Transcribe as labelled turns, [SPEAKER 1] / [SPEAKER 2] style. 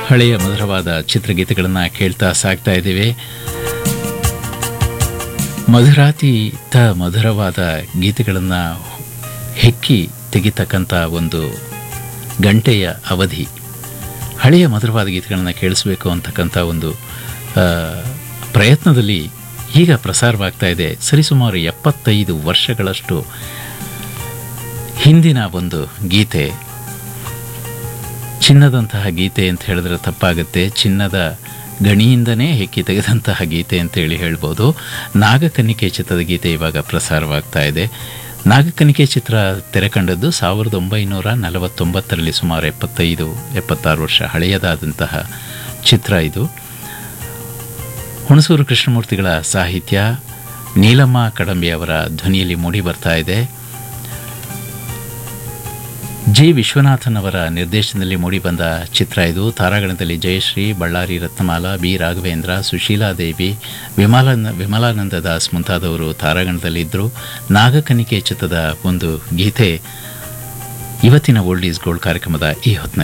[SPEAKER 1] ಹಳೆಯ ಮಧುರವಾದ ಚಿತ್ರಗೀತೆಗಳನ್ನು ಕೇಳ್ತಾ ಸಾಗ್ತಾ ಇದ್ದೀವಿ ಮಧುರಾತೀತ ಮಧುರವಾದ ಗೀತೆಗಳನ್ನು ಹೆಕ್ಕಿ ತೆಗಿತಕ್ಕಂಥ ಒಂದು ಗಂಟೆಯ ಅವಧಿ ಹಳೆಯ ಮಧುರವಾದ ಗೀತೆಗಳನ್ನು ಕೇಳಿಸ್ಬೇಕು ಅಂತಕ್ಕಂಥ ಒಂದು ಆ, ಪ್ರಯತ್ನದಲ್ಲಿ ಈಗ ಪ್ರಸಾರವಾಗ್ತಾ ಇದೆ ಸರಿಸುಮಾರು ಎಪ್ಪತ್ತೈದು ವರ್ಷಗಳಷ್ಟು ಹಿಂದಿನ ಒಂದು ಗೀತೆ ಚಿನ್ನದಂತಹ ಗೀತೆ ಅಂತ ಹೇಳಿದ್ರೆ ತಪ್ಪಾಗುತ್ತೆ ಚಿನ್ನದ ಗಣಿಯಿಂದನೇ ಹೆಕ್ಕಿ ತೆಗೆದಂತಹ ಗೀತೆ ಅಂತೇಳಿ ಹೇಳ್ಬೋದು ನಾಗಕನ್ನಿಕೆ ಚಿತ್ರದ ಗೀತೆ ಇವಾಗ ಪ್ರಸಾರವಾಗ್ತಾ ಇದೆ ನಾಗಕನ್ನಿಕೆ ಚಿತ್ರ ತೆರೆ ಕಂಡದ್ದು ಸಾವಿರದ ಒಂಬೈನೂರ ನಲವತ್ತೊಂಬತ್ತರಲ್ಲಿ ಸುಮಾರು ಎಪ್ಪತ್ತೈದು ಎಪ್ಪತ್ತಾರು ವರ್ಷ ಹಳೆಯದಾದಂತಹ ಚಿತ್ರ ಇದು ಹುಣಸೂರು ಕೃಷ್ಣಮೂರ್ತಿಗಳ ಸಾಹಿತ್ಯ ನೀಲಮ್ಮ ಕಡಂಬಿ ಅವರ ಧ್ವನಿಯಲ್ಲಿ ಮೂಡಿ ಬರ್ತಾ ಇದೆ ಜಿ ವಿಶ್ವನಾಥನ್ ಅವರ ನಿರ್ದೇಶನದಲ್ಲಿ ಮೂಡಿಬಂದ ಚಿತ್ರ ಇದು ತಾರಾಗಣದಲ್ಲಿ ಜಯಶ್ರೀ ಬಳ್ಳಾರಿ ರತ್ನಮಾಲಾ ಬಿ ರಾಘವೇಂದ್ರ ಸುಶೀಲಾದೇವಿ ವಿಮಲಾನ ವಿಮಲಾನಂದ ದಾಸ್ ಮುಂತಾದವರು ತಾರಾಗಣದಲ್ಲಿದ್ದರು ನಾಗಕನಿಕೆ ಚಿತ್ರದ ಒಂದು ಗೀತೆ ಇವತ್ತಿನ ಓಲ್ಡ್ ಈಸ್ ಗೋಲ್ಡ್ ಕಾರ್ಯಕ್ರಮದ ಈ ಹೊತ್ತಿನಲ್ಲಿ